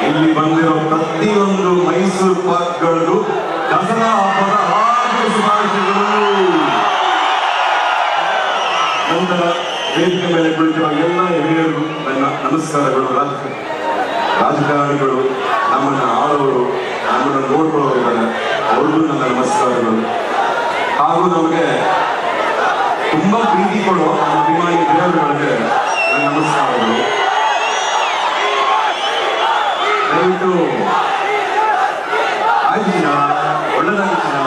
ಇಲ್ಲಿ ಬಂದಿರೋ ಪ್ರತಿಯೊಂದು ಮೈಸೂರು ಪಾರ್ಕ್ಗಳಿಗೂ ದಸರಾ ಹಬ್ಬದ ಹಾರ್ದಿಕ ಶುಭಾಶಯಗಳು ನಂತರ ವೇದಿಕೆ ಮೇಲೆ ಕುಳಿತಿರುವ ಎಲ್ಲ ಹಿರಿಯರು ನನ್ನ ನಮಸ್ಕಾರಗಳು ರಾಜ ರಾಜಕಾರಣಿಗಳು ನಮ್ಮನ್ನ ಆಳೋರು ನಮ್ಮನ್ನು ನೋಡ್ಕೊಳ್ಳೋರು ಇದ್ದಾರೆ ಅವ್ರಿಗೂ ನನ್ನ ನಮಸ್ಕಾರಗಳು ಹಾಗೂ ನಮಗೆ ತುಂಬಾ ಪ್ರೀತಿ ಕೊಡೋ ನಮ್ಮ ಅಭಿಮಾನಿ ದೇವರುಗಳಿಗೆ ನನ್ನ ನಮಸ್ಕಾರಗಳು ದಯವಿಟ್ಟು ಆಯ್ತು ಜನ ಒಳ್ಳೆದಾಗಿ ಜನ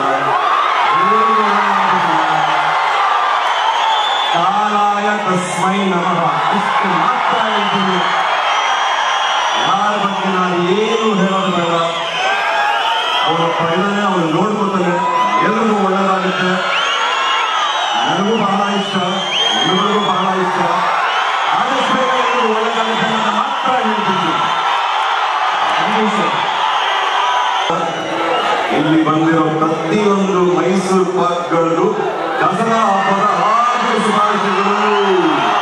ಕಾಲಾಯ ತಸ್ಮೈ ನಮಃ ಇಷ್ಟು ಮಾತ್ರ ಹೇಳ್ತೀನಿ ಯಾರ ಬಗ್ಗೆ ನಾನು ಏನು ಹೇಳೋದು ಬೇಡ ಅವರ ಪರಿಣಾಮ ಅವನು ನೋಡ್ಕೊತಾನೆ ಎಲ್ರಿಗೂ ಒಳ್ಳೆದಾಗುತ್ತೆ ನನಗೂ ಬಹಳ ಇಷ್ಟ ನಿಮಗೂ ಬಹಳ ಇಷ್ಟ ಆದಷ್ಟು ಬೇಗ ಎಲ್ರಿಗೂ ಒಳ್ಳೆದಾಗುತ್ತೆ ಅಂತ ಮಾತ್ರ ಹೇಳ್ತೀನಿ ಥ್ಯಾಂಕ್ ಯು ಸರ್ ಇಲ್ಲಿ ಬಂದಿರೋ ಪ್ರತಿಯೊಂದು ಮೈಸೂರು ಪಾರ್ಕ್ಗಳಿಗೂ ದಸರಾ ಹಬ್ಬದ ಹಾರ್ದಿಕ ಶುಭಾಶಯಗಳು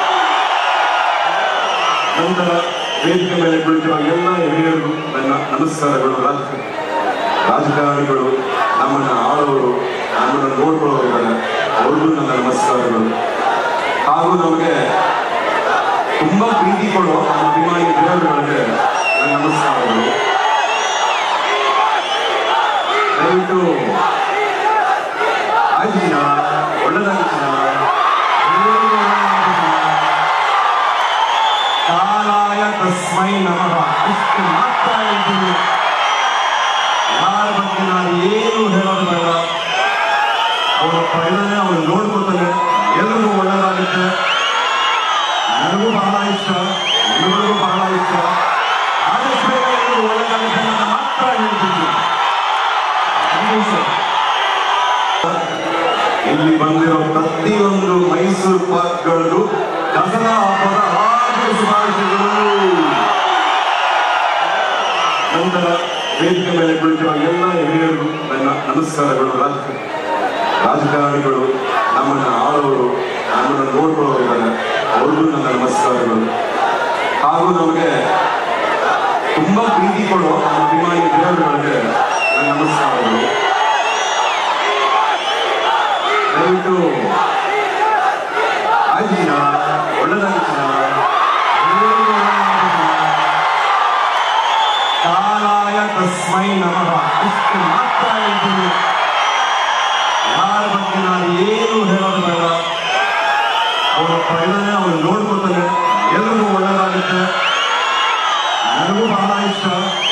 ನಂತರ ವೇದಿಕೆ ಮೇಲೆ ಕುಳಿತಿರುವ ಎಲ್ಲ ಹಿರಿಯರು ನನ್ನ ನಮಸ್ಕಾರಗಳು ರಾಜ ರಾಜಕಾರಣಿಗಳು ನಮ್ಮನ್ನ ಆಳೋರು ನಮ್ಮನ್ನು ನೋಡ್ಕೊಳ್ಳೋರು ಇದ್ದಾರೆ ಅವ್ರಿಗೂ ನನ್ನ ನಮಸ್ಕಾರಗಳು ಹಾಗೂ ನಮಗೆ ತುಂಬಾ ಪ್ರೀತಿ ಕೊಡೋ ನಮ್ಮ ಅಭಿಮಾನಿ ದೇವರುಗಳಿಗೆ ನನ್ನ ನಮಸ್ಕಾರಗಳು ದಯವಿಟ್ಟು ಆಯ್ತು ಜನ ಒಳ್ಳೆದಾಗಿ ಜನ ಕಾಲಾಯ ತಸ್ಮೈ ನಮಃ ಇಷ್ಟು ಮಾತ್ರ ಹೇಳ್ತೀನಿ ಯಾರ ಬಗ್ಗೆ ನಾನು ಏನು ಹೇಳೋದು ಬೇಡ ಅವರ ಪರಿಣಾಮ ಅವನು ನೋಡ್ಕೊತಾನೆ ಎಲ್ರಿಗೂ ಒಳ್ಳೆದಾಗುತ್ತೆ ನನಗೂ ಬಹಳ ಇಷ್ಟ ನಿಮಗೂ ಬಹಳ ಇಷ್ಟ ಆದಷ್ಟು ಬೇಗ ಎಲ್ರಿಗೂ ಒಳ್ಳೆದಾಗುತ್ತೆ ಅಂತ ಮಾತ್ರ ಹೇಳ್ತೀನಿ ಥ್ಯಾಂಕ್ ಯು ಸರ್ ಇಲ್ಲಿ ಬಂದಿರೋ ಪ್ರತಿಯೊಂದು ಮೈಸೂರು ಪಾರ್ಕ್ಗಳಿಗೂ ದಸರಾ ಹಬ್ಬದ ಹಾರ್ದಿಕ ಶುಭಾಶಯಗಳು ನಂತರ ವೇದಿಕೆ ಮೇಲೆ ಕುಳಿತಿರುವ ಎಲ್ಲ ಹಿರಿಯರು ನನ್ನ ನಮಸ್ಕಾರಗಳು ರಾಜ ರಾಜಕಾರಣಿಗಳು ನಮ್ಮನ್ನ ಆಳೋರು ನಮ್ಮನ್ನು ನೋಡ್ಕೊಳ್ಳೋರು ಇದ್ದಾರೆ ಅವ್ರಿಗೂ ನನ್ನ ನಮಸ್ಕಾರಗಳು ಹಾಗೂ ನಮಗೆ ತುಂಬಾ ಪ್ರೀತಿ ಕೊಡೋ ನಮ್ಮ ಅಭಿಮಾನಿ ದೇವರುಗಳಿಗೆ ನನ್ನ ನಮಸ್ಕಾರಗಳು ದಯವಿಟ್ಟು ಆಯ್ತು ಜನ ಒಳ್ಳೆದಾಗಿ ಜನ ಕಾಲಾಯ ತಸ್ಮೈ ನಮಃ ಇಷ್ಟು ಮಾತ್ರ ಹೇಳ್ತೀನಿ ಯಾರ ಬಗ್ಗೆ ನಾನು ಏನು ಹೇಳೋದು ಬೇಡ ಅವರ ಪರಿಣಾಮ ಅವನು ನೋಡ್ಕೊತಾನೆ ಎಲ್ರಿಗೂ ಒಳ್ಳೆದಾಗುತ್ತೆ ನನಗೂ ಬಹಳ ಇಷ್ಟ